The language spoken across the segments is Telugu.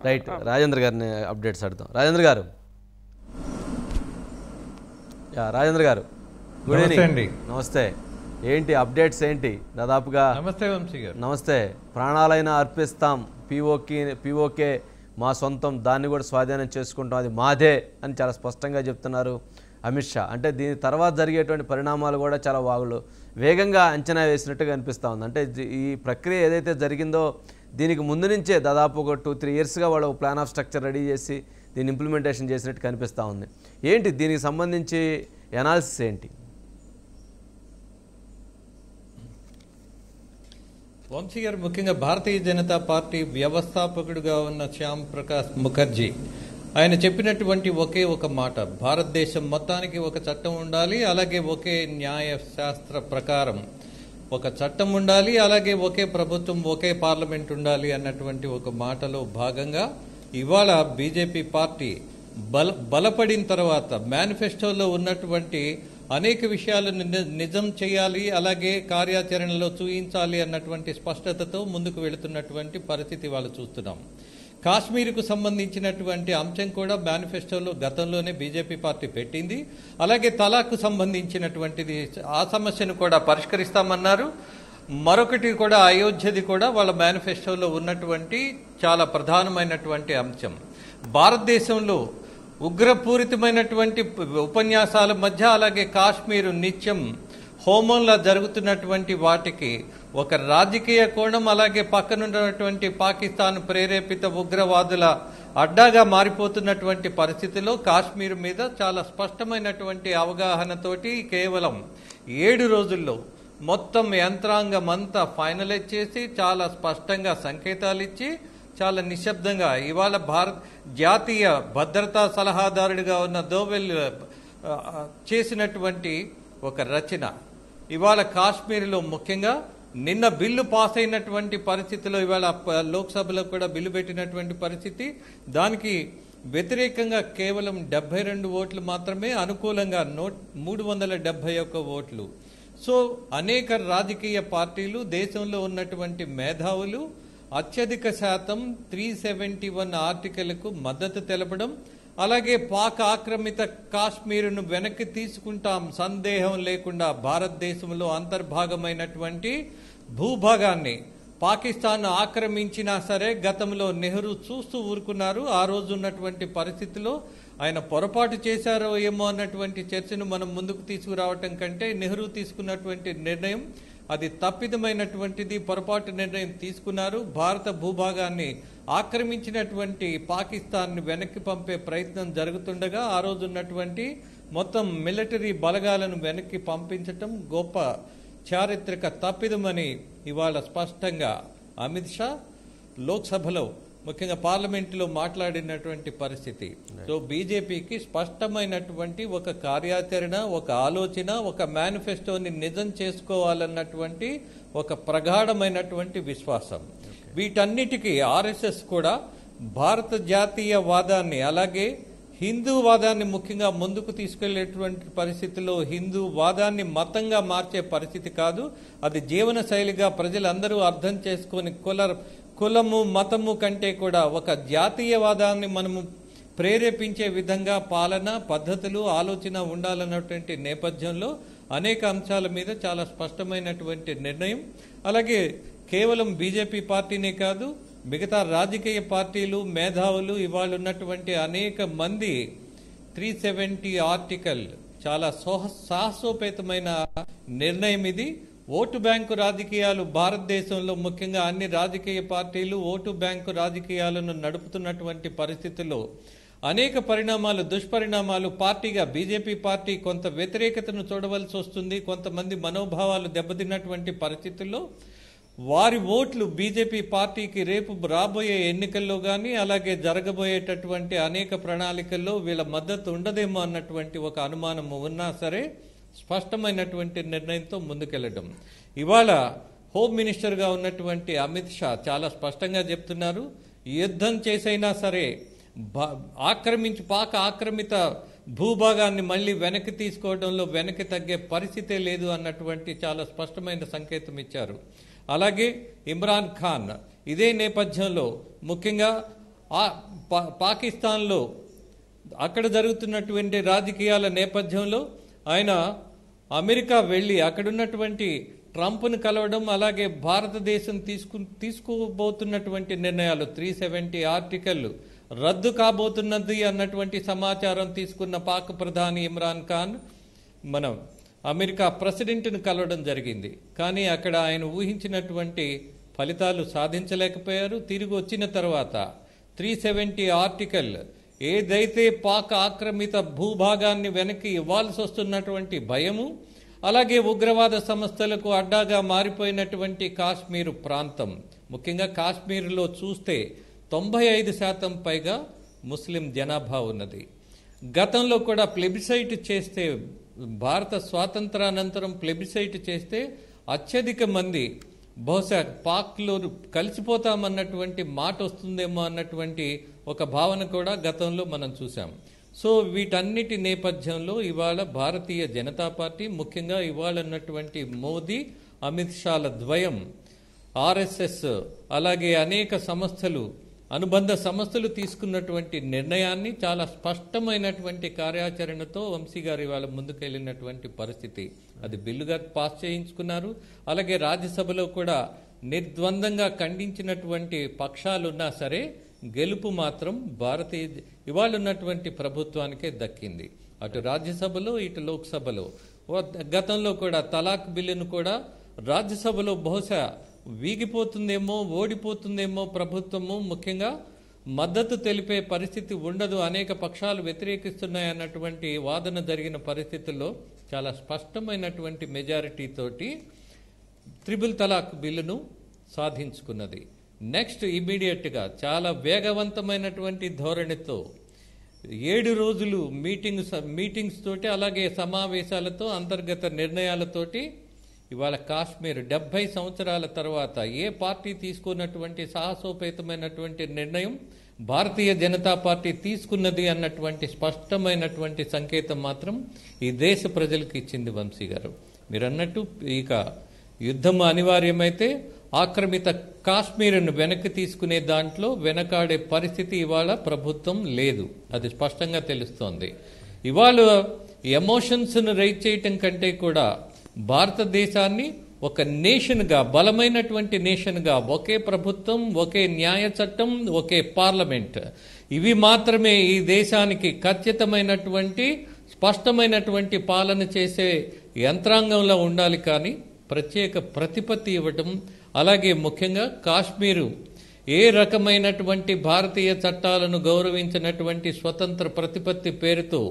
రైట్ రాజేంద్ర గారిని అప్డేట్స్ అడుగుతాం రాజేంద్ర గారు యా రాజేంద్ర గారు గుడ్ నమస్తే ఈవినింగ్ అండి. నమస్తే ఏంటి అప్డేట్స్ ఏంటి దాదాపుగా నమస్తే వంశీ గారు నమస్తే ప్రాణాలైనా అర్పిస్తాం పీఓకే పీఓకే మా సొంతం దాన్ని కూడా స్వాధీనం చేసుకుంటాం అది మాదే అని చాలా స్పష్టంగా చెప్తున్నారు అమిత్ షా అంటే దీని తర్వాత జరిగేటువంటి పరిణామాలు కూడా చాలా వాళ్ళు వేగంగా అంచనా వేసినట్టుగా అనిపిస్తూ ఉంది అంటే జి- ఈ ప్రక్రియ ఏదైతే జరిగిందో దీనికి ముందు నుంచే దాదాపు ఒక టూ త్రీ ఇయర్స్గా వాళ్ళు ప్లాన్ ఆఫ్ స్ట్రక్చర్ రెడీ చేసి దీన్ని ఇంప్లిమెంటేషన్ చేసినట్టు కనిపిస్తూ ఉంది ఏంటి దీనికి సంబంధించి ఎనాలిసిస్ ఏంటి వంశీ గారు ముఖ్యంగా భారతీయ జనతా పార్టీ వ్యవస్థాపకుడిగా ఉన్న శ్యామ్ ప్రకాష్ ముఖర్జీ ఆయన చెప్పినటువంటి ఒకే ఒక మాట భారతదేశం మొత్తానికి ఒక చట్టం ఉండాలి అలాగే ఒకే న్యాయ శాస్త్ర ప్రకారం ఒక చట్టం ఉండాలి అలాగే ఒకే ప్రభుత్వం ఒకే పార్లమెంట్ ఉండాలి అన్నటువంటి ఒక మాటలో భాగంగా ఇవాళ బీజేపీ పార్టీ బల బలపడిన తర్వాత మేనిఫెస్టోలో ఉన్నటువంటి అనేక విషయాలను ని- నిజం చేయాలి అలాగే కార్యాచరణలో చూయించాలి అన్నటువంటి స్పష్టతతో ముందుకు వెళుతున్నటువంటి పరిస్థితి వాళ్ళు చూస్తున్నాం కాశ్మీర్కు సంబంధించినటువంటి అంశం కూడా మేనిఫెస్టోలో గతంలోనే బీజేపీ పార్టీ పెట్టింది అలాగే తలాక్కు సంబంధించినటువంటిది ఆ సమస్యను కూడా పరిష్కరిస్తామన్నారు మరొకటి కూడా అయోధ్యది కూడా వాళ్ళ మేనిఫెస్టోలో ఉన్నటువంటి చాలా ప్రధానమైనటువంటి అంశం భారతదేశంలో ఉగ్రపూరితమైనటువంటి ఉపన్యాసాల మధ్య అలాగే కాశ్మీరు నిత్యం హోమంలా జరుగుతున్నటువంటి వాటికి ఒక రాజకీయ కోణం అలాగే పక్కనున్నటువంటి పాకిస్తాన్ ప్రేరేపిత ఉగ్రవాదుల అడ్డాగా మారిపోతున్నటువంటి పరిస్థితిలో కాశ్మీర్ మీద చాలా స్పష్టమైనటువంటి అవగాహనతోటి కేవలం ఏడు రోజుల్లో మొత్తం యంత్రాంగం అంతా ఫైనలైజ్ చేసి చాలా స్పష్టంగా సంకేతాలు ఇచ్చి చాలా నిశ్శబ్దంగా ఇవాళ భారత్ జాతీయ భద్రతా సలహాదారుడిగా ఉన్న దోవెల్ ఆ, చేసినటువంటి ఒక రచన ఇవాళ కాశ్మీర్లో ముఖ్యంగా నిన్న బిల్లు పాస్ అయినటువంటి పరిస్థితిలో ఇవాళ ప- లోక్సభలో కూడా బిల్లు పెట్టినటువంటి పరిస్థితి దానికి వ్యతిరేకంగా కేవలం డెబ్బై రెండు ఓట్లు మాత్రమే అనుకూలంగా నోట్ మూడు వందల డెబ్బై ఒక్క ఓట్లు సో అనేక రాజకీయ పార్టీలు దేశంలో ఉన్నటువంటి మేధావులు అత్యధిక శాతం త్రీ సెవెంటీ వన్ ఆర్టికల్కు మద్దతు తెలపడం అలాగే పాక్ ఆక్రమిత కాశ్మీరును వెనక్కి తీసుకుంటాం సందేహం లేకుండా భారతదేశంలో అంతర్భాగమైనటువంటి భూభాగాన్ని పాకిస్తాన్ ఆక్రమించినా సరే గతంలో నెహ్రూ చూస్తూ ఊరుకున్నారు ఆ రోజు ఉన్నటువంటి పరిస్థితిలో ఆయన పొరపాటు చేశారో ఏమో అన్నటువంటి చర్చను మనం ముందుకు తీసుకురావటం కంటే నెహ్రూ తీసుకున్నటువంటి నిర్ణయం అది తప్పిదమైనటువంటిది పొరపాటు నిర్ణయం తీసుకున్నారు భారత భూభాగాన్ని ఆక్రమించినటువంటి పాకిస్తాన్ వెనక్కి పంపే ప్రయత్నం జరుగుతుండగా ఆ రోజు ఉన్నటువంటి మొత్తం మిలిటరీ బలగాలను వెనక్కి పంపించటం గొప్ప చారిత్రక తప్పిదమని ఇవాళ స్పష్టంగా అమిత్ షా లోక్సభలో ముఖ్యంగా పార్లమెంటులో మాట్లాడినటువంటి పరిస్థితి సో బీజేపీకి స్పష్టమైనటువంటి ఒక కార్యాచరణ ఒక ఆలోచన ఒక మేనిఫెస్టోని నిజం చేసుకోవాలన్నటువంటి ఒక ప్రగాఢమైనటువంటి విశ్వాసం వీటన్నిటికీ ఆర్ఎస్ఎస్ కూడా భారత జాతీయవాదాన్ని అలాగే హిందూ వాదాన్ని ముఖ్యంగా ముందుకు తీసుకెళ్లేటువంటి పరిస్థితిలో హిందూ వాదాన్ని మతంగా మార్చే పరిస్థితి కాదు అది జీవన శైలిగా ప్రజలందరూ అర్థం చేసుకొని కుల కులము మతము కంటే కూడా ఒక జాతీయవాదాన్ని మనము ప్రేరేపించే విధంగా పాలన పద్ధతులు ఆలోచన ఉండాలన్నటువంటి నేపథ్యంలో అనేక అంశాల మీద చాలా స్పష్టమైనటువంటి నిర్ణయం అలాగే కేవలం బీజేపీ పార్టీనే కాదు మిగతా రాజకీయ పార్టీలు మేధావులు ఇవాళ ఉన్నటువంటి అనేక మంది త్రీ సెవెంటీ ఆర్టికల్ చాలా సోహ సాహసోపేతమైన నిర్ణయం ఇది ఓటు బ్యాంకు రాజకీయాలు భారతదేశంలో ముఖ్యంగా అన్ని రాజకీయ పార్టీలు ఓటు బ్యాంకు రాజకీయాలను నడుపుతున్నటువంటి పరిస్థితుల్లో అనేక పరిణామాలు దుష్పరిణామాలు పార్టీగా బీజేపీ పార్టీ కొంత వ్యతిరేకతను చూడవలసి వస్తుంది కొంతమంది మనోభావాలు దెబ్బతిన్నటువంటి పరిస్థితుల్లో వారి ఓట్లు బీజేపీ పార్టీకి రేపు రాబోయే ఎన్నికల్లో కానీ అలాగే జరగబోయేటటువంటి అనేక ప్రణాళికల్లో వీళ్ళ మద్దతు ఉండదేమో అన్నటువంటి ఒక అనుమానం ఉన్నా సరే స్పష్టమైనటువంటి నిర్ణయంతో ముందుకెళ్లడం ఇవాళ హోమ్ మినిస్టర్గా ఉన్నటువంటి అమిత్ షా చాలా స్పష్టంగా చెప్తున్నారు యుద్ధం చేసైనా సరే భా- ఆక్రమించి పాక ఆక్రమిత భూభాగాన్ని మళ్ళీ వెనక్కి తీసుకోవడంలో వెనక్కి తగ్గే పరిస్థితే లేదు అన్నటువంటి చాలా స్పష్టమైన సంకేతం ఇచ్చారు అలాగే ఇమ్రాన్ ఖాన్ ఇదే నేపథ్యంలో ముఖ్యంగా ఆ పా- పాకిస్తాన్లో అక్కడ జరుగుతున్నటువంటి రాజకీయాల నేపథ్యంలో ఆయన అమెరికా వెళ్ళి అక్కడున్నటువంటి ట్రంప్ను కలవడం అలాగే భారతదేశం తీసుకు తీసుకోబోతున్నటువంటి నిర్ణయాలు త్రీ సెవెంటీ ఆర్టికల్ రద్దు కాబోతున్నది అన్నటువంటి సమాచారం తీసుకున్న పాక్ ప్రధాని ఇమ్రాన్ ఖాన్ మనం అమెరికా ప్రెసిడెంట్ను కలవడం జరిగింది కానీ అక్కడ ఆయన ఊహించినటువంటి ఫలితాలు సాధించలేకపోయారు తిరిగి వచ్చిన తర్వాత త్రీ సెవెంటీ ఆర్టికల్ ఏదైతే పాక్ ఆక్రమిత భూభాగాన్ని వెనక్కి ఇవ్వాల్సి వస్తున్నటువంటి భయము అలాగే ఉగ్రవాద సంస్థలకు అడ్డాగా మారిపోయినటువంటి కాశ్మీర్ ప్రాంతం ముఖ్యంగా కాశ్మీర్లో చూస్తే తొంభై ఐదు శాతం పైగా ముస్లిం జనాభా ఉన్నది గతంలో కూడా ప్లెబిసైట్ చేస్తే భారత స్వాతంత్రానంతరం ప్లెబిసైట్ చేస్తే అత్యధిక మంది బహుశా పాక్లో కలిసిపోతామన్నటువంటి మాట వస్తుందేమో అన్నటువంటి ఒక భావన కూడా గతంలో మనం చూసాం సో వీటన్నిటి నేపథ్యంలో ఇవాళ భారతీయ జనతా పార్టీ ముఖ్యంగా ఇవాళ ఉన్నటువంటి మోదీ అమిత్ షాల ద్వయం ఆర్ఎస్ఎస్ అలాగే అనేక సంస్థలు అనుబంధ సంస్థలు తీసుకున్నటువంటి నిర్ణయాన్ని చాలా స్పష్టమైనటువంటి కార్యాచరణతో వంశీ గారు ఇవాళ ముందుకెళ్ళినటువంటి పరిస్థితి అది బిల్లుగా పాస్ చేయించుకున్నారు అలాగే రాజ్యసభలో కూడా నిర్ద్వందంగా ఖండించినటువంటి పక్షాలున్నా సరే గెలుపు మాత్రం భారతీయ ఇవాళ ఉన్నటువంటి ప్రభుత్వానికే దక్కింది అటు రాజ్యసభలో ఇటు లోక్సభలో ఓ- గతంలో కూడా తలాక్ బిల్లును కూడా రాజ్యసభలో బహుశా వీగిపోతుందేమో ఓడిపోతుందేమో ప్రభుత్వము ముఖ్యంగా మద్దతు తెలిపే పరిస్థితి ఉండదు అనేక పక్షాలు వ్యతిరేకిస్తున్నాయన్నటువంటి వాదన జరిగిన పరిస్థితుల్లో చాలా స్పష్టమైనటువంటి మెజారిటీ తోటి త్రిబుల్ తలాక్ బిల్లును సాధించుకున్నది నెక్స్ట్ ఇమీడియట్గా చాలా వేగవంతమైనటువంటి ధోరణితో ఏడు రోజులు మీటింగ్స్ మీటింగ్స్ తోటి అలాగే సమావేశాలతో అంతర్గత నిర్ణయాలతోటి ఇవాళ కాశ్మీర్ డెబ్బై సంవత్సరాల తర్వాత ఏ పార్టీ తీసుకున్నటువంటి సాహసోపేతమైనటువంటి నిర్ణయం భారతీయ జనతా పార్టీ తీసుకున్నది అన్నటువంటి స్పష్టమైనటువంటి సంకేతం మాత్రం ఈ దేశ ప్రజలకు ఇచ్చింది వంశీ గారు మీరు అన్నట్టు ఇక యుద్ధం అనివార్యమైతే ఆక్రమిత కాశ్మీర్ను వెనక్కి తీసుకునే దాంట్లో వెనకాడే పరిస్థితి ఇవాళ ప్రభుత్వం లేదు అది స్పష్టంగా తెలుస్తోంది ఇవాళ ఎమోషన్స్ను రైట్ చేయటం కంటే కూడా భారతదేశాన్ని ఒక నేషన్గా బలమైనటువంటి నేషన్గా ఒకే ప్రభుత్వం ఒకే న్యాయ చట్టం ఒకే పార్లమెంట్ ఇవి మాత్రమే ఈ దేశానికి ఖచ్చితమైనటువంటి స్పష్టమైనటువంటి పాలన చేసే యంత్రాంగంలో ఉండాలి కానీ ప్రత్యేక ప్రతిపత్తి ఇవ్వటం అలాగే ముఖ్యంగా కాశ్మీరు ఏ రకమైనటువంటి భారతీయ చట్టాలను గౌరవించినటువంటి స్వతంత్ర ప్రతిపత్తి పేరుతో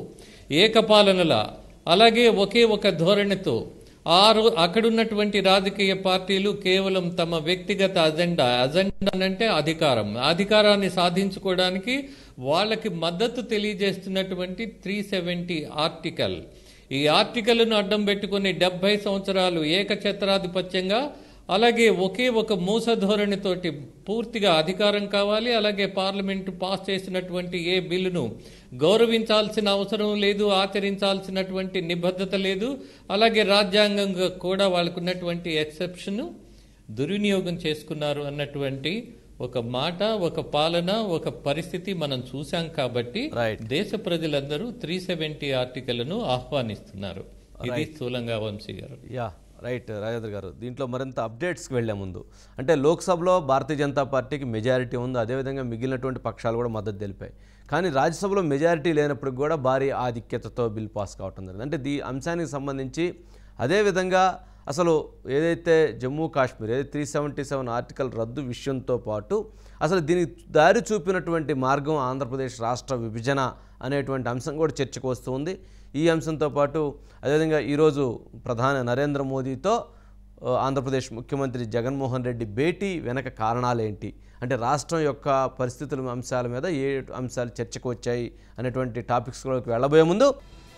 ఏకపాలనల అలాగే ఒకే ఒక ధోరణితో ఆరు అక్కడున్నటువంటి రాజకీయ పార్టీలు కేవలం తమ వ్యక్తిగత అజెండా అజెండా అంటే అధికారం అధికారాన్ని సాధించుకోవడానికి వాళ్ళకి మద్దతు తెలియజేస్తున్నటువంటి త్రీ సెవెంటీ ఆర్టికల్ ఈ ఆర్టికల్ను అడ్డం పెట్టుకుని డెబ్బై సంవత్సరాలు ఏకఛత్రాధిపత్యంగా అలాగే ఒకే ఒక మూస ధోరణితోటి పూర్తిగా అధికారం కావాలి అలాగే పార్లమెంటు పాస్ చేసినటువంటి ఏ బిల్లును గౌరవించాల్సిన అవసరం లేదు ఆచరించాల్సినటువంటి నిబద్ధత లేదు అలాగే రాజ్యాంగంగా కూడా వాళ్ళకున్నటువంటి ఎక్సెప్షన్ దుర్వినియోగం చేసుకున్నారు అన్నటువంటి ఒక మాట ఒక పాలన ఒక పరిస్థితి మనం చూశాం కాబట్టి Right. దేశ ప్రజలందరూ త్రీ సెవెంటీ ఆర్టికల్ను ఆహ్వానిస్తున్నారు ఇది స్థూలంగా వంశీ గారు యా రైట్ రాజేంద్ర గారు దీంట్లో మరింత అప్డేట్స్కి వెళ్లే ముందు అంటే లోక్సభలో భారతీయ జనతా పార్టీకి మెజారిటీ ఉంది అదేవిధంగా మిగిలినటువంటి పక్షాలు కూడా మద్దతు తెలిపాయి కానీ రాజ్యసభలో మెజారిటీ లేనప్పటికి కూడా భారీ ఆధిక్యతతో బిల్ పాస్ కావటం జరిగింది అంటే ఈ అంశానికి సంబంధించి అదేవిధంగా అసలు ఏదైతే జమ్మూ కాశ్మీర్ ఏదైతే త్రీ సెవెంటీ సెవెన్ ఆర్టికల్ రద్దు విషయంతో పాటు అసలు దీనికి దారి చూపినటువంటి మార్గం ఆంధ్రప్రదేశ్ రాష్ట్ర విభజన అనేటువంటి అంశం కూడా చర్చకు వస్తుంది ఈ అంశంతో పాటు అదేవిధంగా ఈరోజు ప్రధాని నరేంద్ర మోదీతో ఆ, ఆంధ్రప్రదేశ్ ముఖ్యమంత్రి జగన్మోహన్ రెడ్డి భేటీ వెనక కారణాలేంటి అంటే రాష్ట్రం యొక్క పరిస్థితుల అంశాల మీద ఏ అంశాలు చర్చకు వచ్చాయి అనేటువంటి టాపిక్స్లోకి వెళ్ళబోయే ముందు